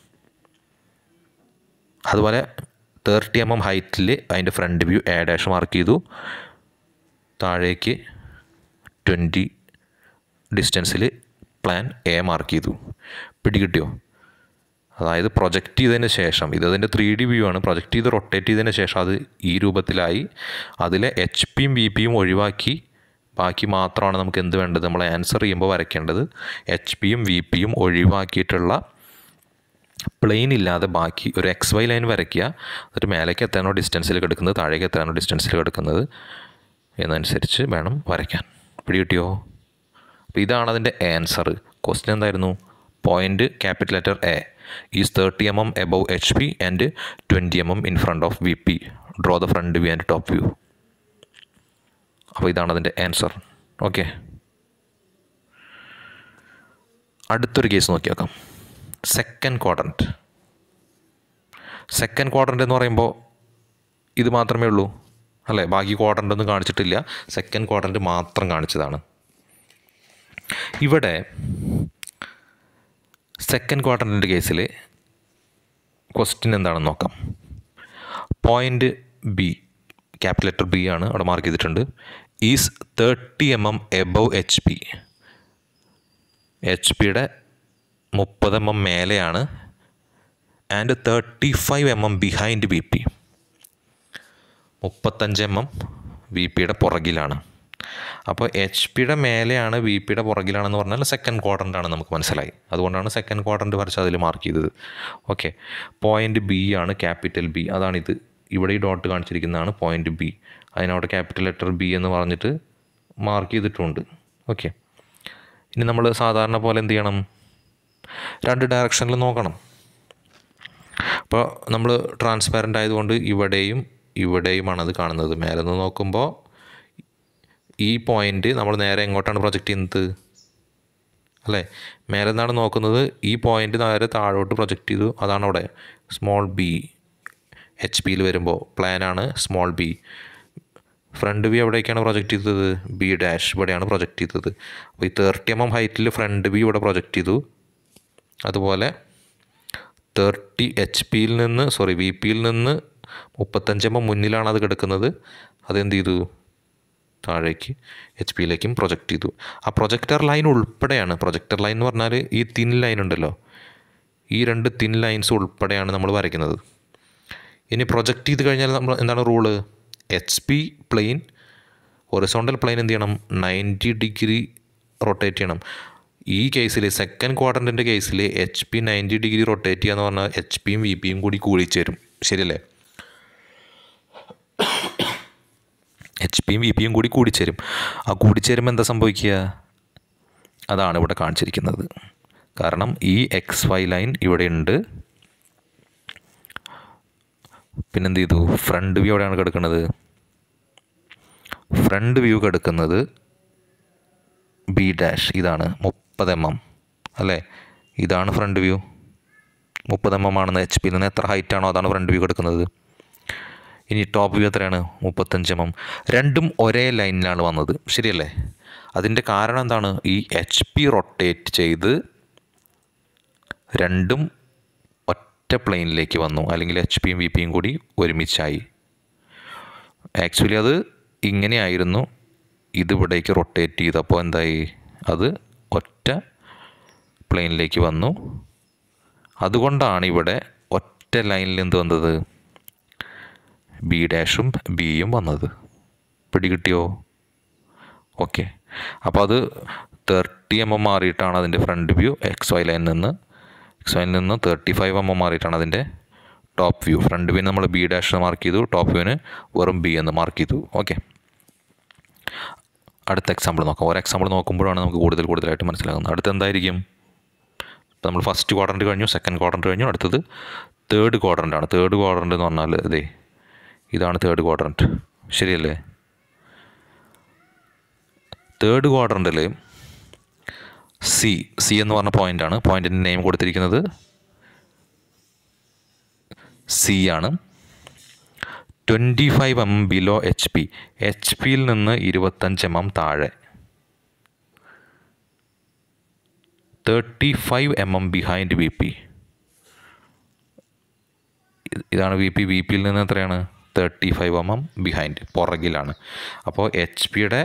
അതുപോലെ തേർട്ടി എം എം ഹൈറ്റിൽ അതിൻ്റെ front view A dash mark ചെയ്തു താഴേക്ക് ട്വൻറ്റി ഡിസ്റ്റൻസിൽ പ്ലാൻ എ മാർക്ക് ചെയ്തു പിടികിട്ടിയോ അതായത് പ്രൊജക്റ്റ് ചെയ്തതിന് ശേഷം ഇത് അതിൻ്റെ ത്രീ ഡി വ്യൂ ആണ് പ്രൊജക്റ്റ് ചെയ്ത് റൊട്ടേറ്റ് ചെയ്തതിന് ശേഷം അത് ഈ രൂപത്തിലായി അതിലെ എച്ച് പിയും ബി പിയും ഒഴിവാക്കി ബാക്കി മാത്രമാണ് നമുക്ക് എന്ത് വേണ്ടത് നമ്മൾ ആൻസർ ചെയ്യുമ്പോൾ വരയ്ക്കേണ്ടത് എച്ച് പിയും വി പിയും ഒഴിവാക്കിയിട്ടുള്ള പ്ലെയിൻ ഇല്ലാതെ ബാക്കി ഒരു എക്സ് വൈ ലൈൻ വരയ്ക്കുക എന്നിട്ട് മേലേക്ക് എത്താനോ ഡിസ്റ്റൻസിൽ കിടക്കുന്നത് താഴേക്ക് എത്താനോ ഡിസ്റ്റൻസിൽ കിടക്കുന്നത് എന്നനുസരിച്ച് വേണം വരയ്ക്കാൻ പിടി കിട്ടിയോ അപ്പോൾ ഇതാണ് അതിൻ്റെ ആൻസർ ക്വസ്റ്റ്യൻ എന്തായിരുന്നു point capital letter A is thirty M M above H P and twenty M M in front of V P draw the front view and top view അപ്പോൾ ഇതാണ് അതിൻ്റെ ആൻസർ ഓക്കെ അടുത്തൊരു case നോക്കി നോക്കാം second quadrant second quadrant എന്ന് പറയുമ്പോൾ ഇത് മാത്രമേ ഉള്ളൂ അല്ലേ ബാക്കി ക്വാഡ്രൻ്റ് ഒന്നും കാണിച്ചിട്ടില്ല സെക്കൻഡ് ക്വാഡ്രൻ്റ് മാത്രം കാണിച്ചതാണ് ഇവിടെ സെക്കൻഡ് ക്വാർട്ടറിൻ്റെ കേസിൽ ക്വസ്റ്റ്യൻ എന്താണെന്ന് നോക്കാം point B capital letter B ആണ് അവിടെ മാർക്ക് ചെയ്തിട്ടുണ്ട് is thirty M M above H P H പിയുടെ മുപ്പത് എം എം മേലെയാണ് and thirty five M M behind B P മുപ്പത്തഞ്ച് എം എം വി പിയുടെ പുറകിലാണ് അപ്പോൾ എച്ച് പിയുടെ മേലെയാണ് വി പിയുടെ പുറകിലാണെന്ന് പറഞ്ഞാൽ സെക്കൻഡ് ക്വാഡ്രൻ്റ് നമുക്ക് മനസ്സിലായി അതുകൊണ്ടാണ് സെക്കൻഡ് ക്വാഡ്രൻ്റ് വരച്ച് അതിൽ മാർക്ക് ചെയ്തത് ഓക്കെ പോയിൻ്റ് ബി ആണ് ക്യാപിറ്റൽ ബി അതാണിത് ഇവിടെ ഈ ഡോട്ട് കാണിച്ചിരിക്കുന്നതാണ് പോയിൻ്റ് ബി അതിനവിടെ ക്യാപിറ്റൽ ലെറ്റർ ബി എന്ന് പറഞ്ഞിട്ട് മാർക്ക് ചെയ്തിട്ടുണ്ട് ഓക്കെ ഇനി നമ്മൾ സാധാരണ പോലെ എന്ത് ചെയ്യണം രണ്ട് ഡയറക്ഷനിൽ നോക്കണം അപ്പോൾ നമ്മൾ ട്രാൻസ്പാരൻ്റ് ആയതുകൊണ്ട് ഇവിടെയും ഇവിടെയുമാണ് അത് കാണുന്നത് മേലെ നിന്ന് നോക്കുമ്പോൾ ഈ പോയിൻ്റ് നമ്മൾ നേരെ എങ്ങോട്ടാണ് പ്രൊജക്റ്റ് ചെയ്യുന്നത് അല്ലേ മേലെ നിന്നാണ് നോക്കുന്നത് ഈ പോയിൻ്റ് നേരെ താഴോട്ട് പ്രൊജക്റ്റ് ചെയ്തു അതാണ് അവിടെ സ്മോൾ ബി എച്ച് പിയിൽ വരുമ്പോൾ പ്ലാനാണ് സ്മോൾ ബി ഫ്രണ്ട് വ്യൂ എവിടേക്കാണ് പ്രൊജക്റ്റ് ചെയ്തത് ബി ഡാഷ് ഇവിടെയാണ് പ്രൊജക്റ്റ് ചെയ്തത് അപ്പോൾ ഈ തേർട്ടി എം എം ഹൈറ്റിൽ ഫ്രണ്ട് വ്യൂ ഇവിടെ പ്രൊജക്റ്റ് ചെയ്തു അതുപോലെ തേർട്ടി എച്ച് പിയിൽ നിന്ന് സോറി വി പിയിൽ നിന്ന് മുപ്പത്തഞ്ച് എം എം മുന്നിലാണ് അത് കിടക്കുന്നത് അതെന്ത് ചെയ്തു താഴേക്ക് എച്ച് പിയിലേക്കും പ്രൊജക്റ്റ് ചെയ്തു ആ പ്രൊജക്ടർ ലൈൻ ഉൾപ്പെടെയാണ് പ്രൊജക്ടർ ലൈൻ എന്ന് പറഞ്ഞാൽ ഈ തിൻ ലൈൻ ഉണ്ടല്ലോ ഈ രണ്ട് തിൻ ലൈൻസ് ഉൾപ്പെടെയാണ് നമ്മൾ വരയ്ക്കുന്നത് ഇനി പ്രൊജക്റ്റ് ചെയ്ത് കഴിഞ്ഞാൽ നമ്മൾ എന്താണ് rule H P plane horizontal plane എന്ത് ചെയ്യണം നയൻറ്റി ഡിഗ്രി റൊട്ടേറ്റ് ചെയ്യണം ഈ കേസിൽ സെക്കൻഡ് ക്വാർട്ടറിൻ്റെ കേസിൽ H P ninety degree rotate ചെയ്യുക എന്ന് പറഞ്ഞാൽ എച്ച് പിയും വി പിയും കൂടി കൂടിച്ചേരും ശരിയല്ലേ എച്ച് പിയും വി പിയും കൂടി കൂടിച്ചേരും ആ കൂടിച്ചേരുമ്പോൾ എന്താ സംഭവിക്കുക അതാണ് ഇവിടെ കാണിച്ചിരിക്കുന്നത് കാരണം ഈ എക്സ് വൈ ലൈൻ ഇവിടെ ഉണ്ട് പിന്നെന്ത് ചെയ്തു ഫ്രണ്ട് വ്യൂ എവിടെയാണ് കിടക്കുന്നത് ഫ്രണ്ട് വ്യൂ കിടക്കുന്നത് ബി ഡാഷ് ഇതാണ് മുപ്പത് എം എം അല്ലേ ഇതാണ് ഫ്രണ്ട് വ്യൂ മുപ്പത് എം എം ആണെന്ന് എച്ച് പിയിൽ നിന്ന് എത്ര ഹൈറ്റ് ആണോ അതാണ് ഫ്രണ്ട് വ്യൂ കിടക്കുന്നത് ഇനി ടോപ്പ് വ്യൂ എത്രയാണ് മുപ്പത്തഞ്ച് എം എം രണ്ടും ഒരേ ലൈനിലാണ് വന്നത് ശരിയല്ലേ അതിൻ്റെ കാരണം എന്താണ് ഈ എച്ച് പി റൊട്ടേറ്റ് ചെയ്ത് രണ്ടും ഒറ്റ പ്ലെയിനിലേക്ക് വന്നു അല്ലെങ്കിൽ എച്ച് പിയും വി പിയും കൂടി ഒരുമിച്ചായി ആക്ച്വലി അത് ഇങ്ങനെയായിരുന്നു ഇതിവിടേക്ക് റൊട്ടേറ്റ് ചെയ്തപ്പോൾ എന്തായി അത് ഒറ്റ പ്ലെയിനിലേക്ക് വന്നു അതുകൊണ്ടാണ് ഇവിടെ ഒറ്റ ലൈനിൽ എന്ത് വന്നത് ബി ഡാഷും ബിയും വന്നത് പിടികിട്ടിയോ ഓക്കെ അപ്പോൾ അത് തേർട്ടി എം എം മാറിയിട്ടാണ് അതിൻ്റെ ഫ്രണ്ട് വ്യൂ എക്സ് വൈ ലൈനിൽ നിന്ന് എക്സ് വൈയിൽ നിന്ന് തേർട്ടി ഫൈവ് എം എം മാറിയിട്ടാണ് അതിൻ്റെ ടോപ്പ് വ്യൂ ഫ്രണ്ട് വ്യൂ നമ്മൾ ബി ഡാഷ് മാർക്ക് ചെയ്തു ടോപ്പ് വ്യൂവിന് വെറും ബി എന്ന് മാർക്ക് ചെയ്തു ഓക്കെ അടുത്ത എക്സാമ്പിൾ നോക്കാം ഓരോ എക്സാമ്പിൾ നോക്കുമ്പോഴാണ് നമുക്ക് കൂടുതൽ കൂടുതലായിട്ട് മനസ്സിലാകുന്നത് അടുത്ത എന്തായിരിക്കും ഇപ്പോൾ നമ്മൾ ഫസ്റ്റ് ക്വാഡ്രൻറ്റ് കഴിഞ്ഞു സെക്കൻഡ് ക്വാഡ്രൻറ്റ് കഴിഞ്ഞു അടുത്തത് തേർഡ് ക്വാഡ്രൻ്റ് ആണ് തേർഡ് ക്വാഡ്രൻ്റ് എന്ന് പറഞ്ഞാൽ ഇതേ ഇതാണ് തേർഡ് ക്വാഡ്രൻറ്റ് ശരിയല്ലേ തേർഡ് ക്വാഡ്രൻറ്റിൽ സി സി എന്ന് പറഞ്ഞ പോയിൻ്റാണ് പോയിൻറ്റിൻ്റെ നെയിം കൊടുത്തിരിക്കുന്നത് സി ആണ് twenty five M below H P H പിയിൽ നിന്ന് ഇരുപത്തഞ്ച് എം എം താഴെ thirty five M M behind V P ഇതാണ് വി പി വി പിയിൽ നിന്ന് എത്രയാണ് thirty five M M behind പുറകിലാണ് അപ്പോൾ എച്ച് പിയുടെ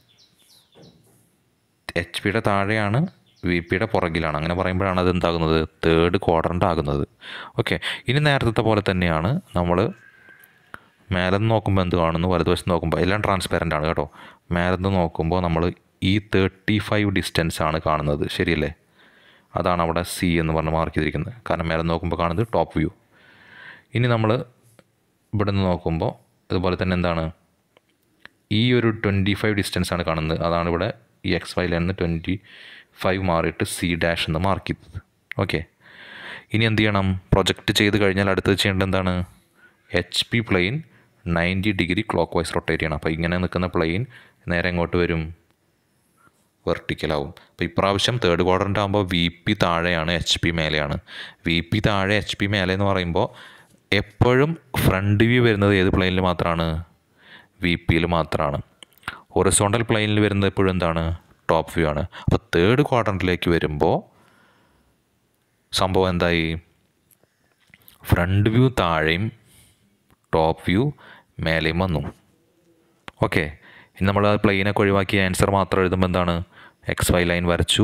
എച്ച് പിയുടെ താഴെയാണ് വി പിയുടെ പുറകിലാണ് അങ്ങനെ പറയുമ്പോഴാണ് അത് എന്താകുന്നത് തേർഡ് ക്വാഡ്രൻ്റ് ആകുന്നത് ഓക്കെ ഇനി നേരത്തെ പോലെ തന്നെയാണ് നമ്മൾ മേലെ നിന്ന് നോക്കുമ്പോൾ എന്ത് കാണുന്നു വലതുവശത്ത് നോക്കുമ്പോൾ എല്ലാം ട്രാൻസ്പാരൻ്റ് ആണ് കേട്ടോ മേലെ നിന്ന് നോക്കുമ്പോൾ നമ്മൾ ഈ തേർട്ടി ഫൈവ് ഡിസ്റ്റൻസ് ആണ് കാണുന്നത് ശരിയല്ലേ അതാണ് അവിടെ സി എന്ന് പറഞ്ഞ് മാർക്ക് ചെയ്തിരിക്കുന്നത് കാരണം മേലെ നിന്ന് നോക്കുമ്പോൾ കാണുന്നത് ടോപ്പ് വ്യൂ ഇനി നമ്മൾ ഇവിടെ നിന്ന് നോക്കുമ്പോൾ ഇതുപോലെ തന്നെ എന്താണ് ഈ ഒരു ട്വൻറ്റി ഫൈവ് ഡിസ്റ്റൻസ് ആണ് കാണുന്നത് അതാണ് ഇവിടെ ഈ എക്സ് വൈ ലൈനിൽ ട്വൻറ്റി ഫൈവ് മാറിയിട്ട് സി ഡാഷ് എന്ന് മാർക്ക് ചെയ്തത് ഓക്കെ ഇനി എന്ത് ചെയ്യണം പ്രൊജക്റ്റ് ചെയ്ത് കഴിഞ്ഞാൽ അടുത്തത് ചെയ്യേണ്ടത് എന്താണ് H P plane ninety degree clockwise rotate ചെയ്യണം അപ്പോൾ ഇങ്ങനെ നിൽക്കുന്ന പ്ലെയിൻ നേരെ എങ്ങോട്ട് വരും വെർട്ടിക്കലാവും അപ്പോൾ ഇപ്രാവശ്യം തേർഡ് ക്വാഡ്രൻ്റ് ആകുമ്പോൾ വി പി താഴെയാണ് എച്ച് പി മേലെയാണ് വി പി താഴെ എച്ച് പി മേലെ എന്ന് പറയുമ്പോൾ എപ്പോഴും ഫ്രണ്ട് വ്യൂ വരുന്നത് ഏത് പ്ലെയിനിൽ മാത്രമാണ് വി പിയിൽ മാത്രമാണ് ഹൊറിസോണ്ടൽ പ്ലെയിനിൽ വരുന്നത് എപ്പോഴും എന്താണ് ടോപ്പ് വ്യൂ ആണ് അപ്പോൾ തേർഡ് ക്വാഡ്രൻറ്റിലേക്ക് വരുമ്പോൾ സംഭവം എന്തായി ഫ്രണ്ട് വ്യൂ താഴെയും ടോപ്പ് വ്യൂ മേലെയും വന്നു ഓക്കെ ഇനി നമ്മൾ ആ പ്ലെയിനൊക്കെ ഒഴിവാക്കി ആൻസർ മാത്രം എഴുതുമ്പോൾ എന്താണ് എക്സ് വൈ ലൈൻ വരച്ചു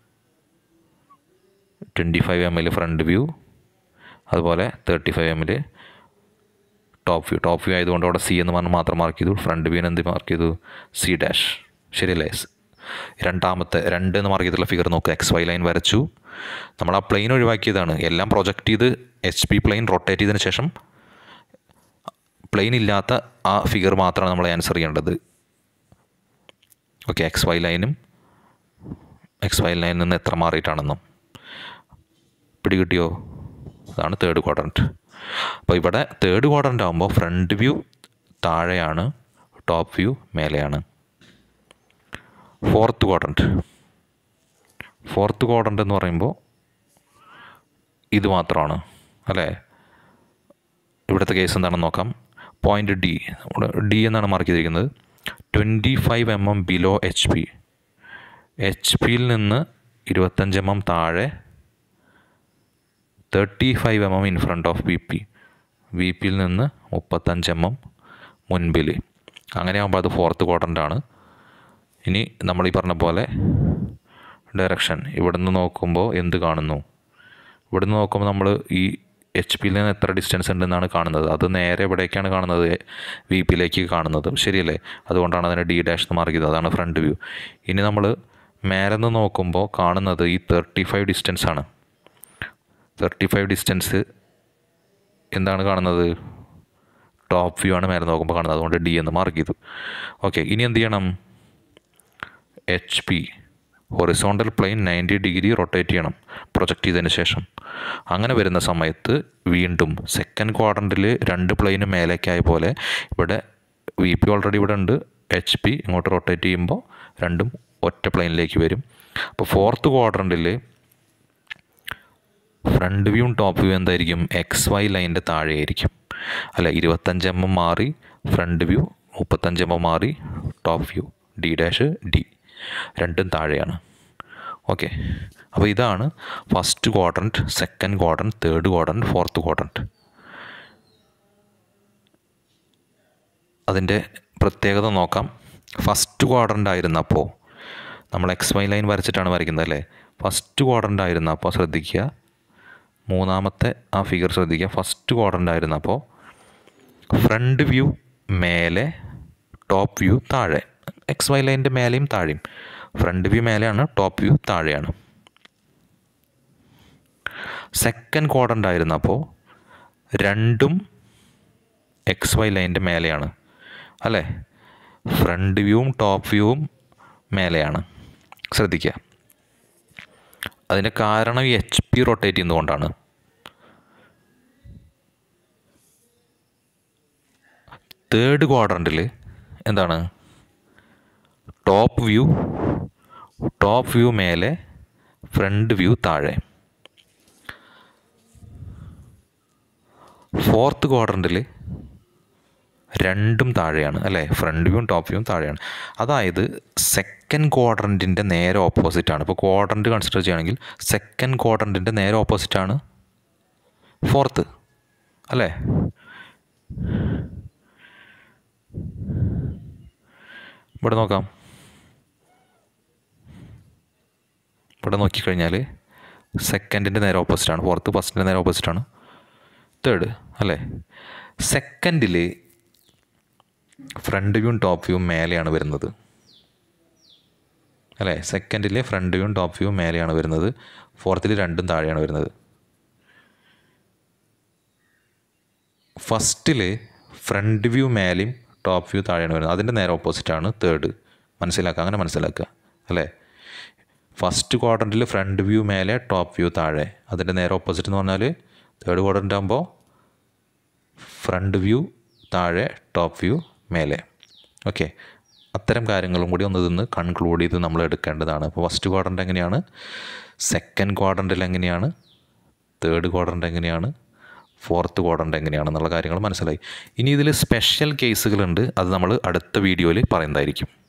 twenty five M L front view അതുപോലെ thirty five M L top view top view ആയതുകൊണ്ട് അവിടെ സി എന്ന് പറഞ്ഞ് മാത്രം മാർക്ക് ചെയ്തു ഫ്രണ്ട് വ്യൂവിന് എന്ത് മാർക്ക് ചെയ്തു സി ഡാഷ് ശരിയല്ലേ രണ്ടാമത്തെ രണ്ട് എന്ന് മാർക്ക് ചെയ്തിട്ടുള്ള ഫിഗർ നോക്കുക എക്സ് വൈ ലൈൻ വരച്ചു നമ്മൾ ആ പ്ലെയിൻ ഒഴിവാക്കിയതാണ് എല്ലാം പ്രൊജക്റ്റ് ചെയ്ത് എച്ച് പി പ്ലെയിൻ റൊട്ടേറ്റ് ചെയ്തതിന് ശേഷം പ്ലെയിൻ ഇല്ലാത്ത ആ ഫിഗർ മാത്രമാണ് നമ്മൾ ആൻസർ ചെയ്യേണ്ടത് ഓക്കെ എക്സ് വൈ ലൈനും എക്സ് വൈ ലൈനിൽ നിന്ന് എത്ര മാറിയിട്ടാണെന്നും പിടികിട്ടിയോ അതാണ് തേർഡ് ക്വാഡ്രൻറ്റ് അപ്പോൾ ഇവിടെ തേർഡ് ക്വാഡ്രൻ്റ് ആകുമ്പോൾ ഫ്രണ്ട് വ്യൂ താഴെയാണ് ടോപ്പ് വ്യൂ മേലെയാണ് ഫോർത്ത് ക്വാഡ്രൻറ്റ് ഫോർത്ത് ക്വാഡ്രൻ്റ് എന്ന് പറയുമ്പോൾ ഇത് മാത്രമാണ് അല്ലേ ഇവിടുത്തെ കേസ് എന്താണെന്ന് നോക്കാം പോയിൻ്റ് ഡി നമ്മുടെ ഡി എന്നാണ് മാർക്ക് ചെയ്തിരിക്കുന്നത് twenty five M M below H P H പിയിൽ നിന്ന് ഇരുപത്തഞ്ച് എം എം താഴെ thirty five M M in front of V P V പിയിൽ നിന്ന് മുപ്പത്തഞ്ച് എം എം മുൻപിൽ അങ്ങനെ ആകുമ്പോൾ അത് ഫോർത്ത് ക്വാഡ്രൻ്റ് ആണ് ഇനി നമ്മൾ ഈ പറഞ്ഞ പോലെ ഡയറക്ഷൻ ഇവിടുന്ന് നോക്കുമ്പോൾ എന്ത് കാണുന്നു ഇവിടുന്ന് നോക്കുമ്പോൾ നമ്മൾ ഈ എച്ച് പിയിൽ നിന്ന് എത്ര ഡിസ്റ്റൻസ് ഉണ്ടെന്നാണ് കാണുന്നത് അത് നേരെ എവിടേക്കാണ് കാണുന്നത് വി പിയിലേക്ക് കാണുന്നത് ശരിയല്ലേ അതുകൊണ്ടാണ് അതിനെ ഡി ഡാഷ് എന്ന് മാർക്ക് ചെയ്തത് അതാണ് ഫ്രണ്ട് വ്യൂ ഇനി നമ്മൾ മേലെ നിന്ന് നോക്കുമ്പോൾ കാണുന്നത് ഈ തേർട്ടി ഫൈവ് ഡിസ്റ്റൻസ് ആണ് തേർട്ടി ഫൈവ് ഡിസ്റ്റൻസ് എന്താണ് കാണുന്നത് ടോപ്പ് വ്യൂ ആണ് മേലെ നോക്കുമ്പോൾ കാണുന്നത് അതുകൊണ്ട് ഡി എന്ന് മാർക്ക് ചെയ്തു ഓക്കെ ഇനി എന്ത് ചെയ്യണം H P horizontal plane ninety degree rotate ചെയ്യണം പ്രൊജക്റ്റ് ചെയ്തതിന് ശേഷം അങ്ങനെ വരുന്ന സമയത്ത് വീണ്ടും സെക്കൻഡ് ക്വാഡ്രൻറ്റിൽ രണ്ട് പ്ലെയിന് മേലേക്കായ പോലെ ഇവിടെ വി പി ഓൾറെഡി ഇവിടെ ഉണ്ട് എച്ച് പി ഇങ്ങോട്ട് റൊട്ടേറ്റ് ചെയ്യുമ്പോൾ രണ്ടും ഒറ്റ പ്ലെയിനിലേക്ക് വരും അപ്പോൾ ഫോർത്ത് ക്വാഡ്രൻറ്റിൽ ഫ്രണ്ട് വ്യൂവും ടോപ്പ് വ്യൂ എന്തായിരിക്കും എക്സ് വൈ ലൈനിൻ്റെ താഴെയായിരിക്കും അല്ല ഇരുപത്തഞ്ച് എം എം മാറി ഫ്രണ്ട് വ്യൂ മുപ്പത്തഞ്ച് എം എം മാറി top view D dash D രണ്ടും താഴെയാണ് ഓക്കെ അപ്പോൾ ഇതാണ് first quadrant second quadrant third quadrant fourth quadrant അതിൻ്റെ പ്രത്യേകത നോക്കാം ഫസ്റ്റ് ക്വാഡ്രൻ്റ് ആയിരുന്നപ്പോൾ നമ്മൾ എക്സ് വൈ ലൈൻ വരച്ചിട്ടാണ് വരയ്ക്കുന്നത് അല്ലേ ഫസ്റ്റ് ക്വാഡ്രൻ്റ് ആയിരുന്നപ്പോൾ ശ്രദ്ധിക്കുക മൂന്നാമത്തെ ആ ഫിഗർ ശ്രദ്ധിക്കുക ഫസ്റ്റ് ക്വാഡ്രൻ്റ് ആയിരുന്നപ്പോൾ ഫ്രണ്ട് വ്യൂ മേലെ ടോപ്പ് വ്യൂ താഴെ എക്സ് വൈ ലൈനിൻ്റെ മേലെയും താഴെയും ഫ്രണ്ട് വ്യൂ മേലെയാണ് ടോപ്പ് വ്യൂ താഴെയാണ് സെക്കൻഡ് ക്വാഡ്രൻ്റ് ആയിരുന്നപ്പോൾ രണ്ടും എക്സ് വൈ ലൈനിൻ്റെ മേലെയാണ് അല്ലേ ഫ്രണ്ട് വ്യൂവും ടോപ്പ് വ്യൂവും മേലെയാണ് ശ്രദ്ധിക്കുക അതിൻ്റെ കാരണം ഈ എച്ച് പി റൊട്ടേറ്റ് ചെയ്യുന്നതുകൊണ്ടാണ് തേർഡ് ക്വാഡ്രൻറ്റിൽ എന്താണ് ടോപ്പ് വ്യൂ ടോപ്പ് വ്യൂ മേലെ ഫ്രണ്ട് വ്യൂ താഴെ ഫോർത്ത് ക്വാഡ്രൻറ്റിൽ രണ്ടും താഴെയാണ് അല്ലേ ഫ്രണ്ട് വ്യൂവും ടോപ്പ് വ്യൂവും താഴെയാണ് അതായത് സെക്കൻഡ് ക്വാഡ്രൻറ്റിൻ്റെ നേരെ ഓപ്പോസിറ്റാണ് ഇപ്പോൾ ക്വാഡ്രൻറ്റ് കൺസിഡർ ചെയ്യുകയാണെങ്കിൽ സെക്കൻഡ് ക്വാഡ്രൻറ്റിൻ്റെ നേരെ ഓപ്പോസിറ്റാണ് ഫോർത്ത് അല്ലേ ഇവിടെ നോക്കാം ഇവിടെ നോക്കിക്കഴിഞ്ഞാൽ സെക്കൻഡിൻ്റെ നേരെ ഓപ്പോസിറ്റാണ് ഫോർത്ത് ഫസ്റ്റിൻ്റെ നേരെ ഓപ്പോസിറ്റാണ് തേർഡ് അല്ലേ സെക്കൻഡിൽ ഫ്രണ്ട് വ്യൂവും ടോപ്പ് വ്യൂവും മേലെയാണ് വരുന്നത് അല്ലേ സെക്കൻഡിൽ ഫ്രണ്ട് വ്യൂവും ടോപ്പ് വ്യൂവും മേലെയാണ് വരുന്നത് ഫോർത്തിൽ രണ്ടും താഴെയാണ് വരുന്നത് ഫസ്റ്റിൽ ഫ്രണ്ട് വ്യൂ മേലെയും ടോപ്പ് വ്യൂ താഴെയാണ് വരുന്നത് അതിൻ്റെ നേരെ ഓപ്പോസിറ്റാണ് തേർഡ് മനസ്സിലാക്കുക അങ്ങനെ മനസ്സിലാക്കുക അല്ലേ ഫസ്റ്റ് ക്വാഡ്രൻറ്റിൽ ഫ്രണ്ട് വ്യൂ മേലെ ടോപ്പ് വ്യൂ താഴെ അതിൻ്റെ നേരെ ഓപ്പോസിറ്റ് എന്ന് പറഞ്ഞാൽ തേർഡ് ക്വാഡ്രൻ്റ് ആകുമ്പോൾ ഫ്രണ്ട് വ്യൂ താഴെ ടോപ്പ് വ്യൂ മേലെ ഓക്കെ അത്തരം കാര്യങ്ങളും കൂടി ഒന്ന് ഇതൊന്ന് കൺക്ലൂഡ് ചെയ്ത് നമ്മൾ എടുക്കേണ്ടതാണ് അപ്പോൾ ഫസ്റ്റ് ക്വാഡ്രൻ്റ് എങ്ങനെയാണ് സെക്കൻഡ് ക്വാഡ്രൻറ്റിൽ എങ്ങനെയാണ് തേർഡ് ക്വാഡ്രൻ്റ് എങ്ങനെയാണ് ഫോർത്ത് ക്വാഡ്രൻ്റ് എങ്ങനെയാണെന്നുള്ള കാര്യങ്ങൾ മനസ്സിലായി ഇനി ഇതിൽ സ്പെഷ്യൽ കേസുകളുണ്ട് അത് നമ്മൾ അടുത്ത വീഡിയോയിൽ പറയുന്നതായിരിക്കും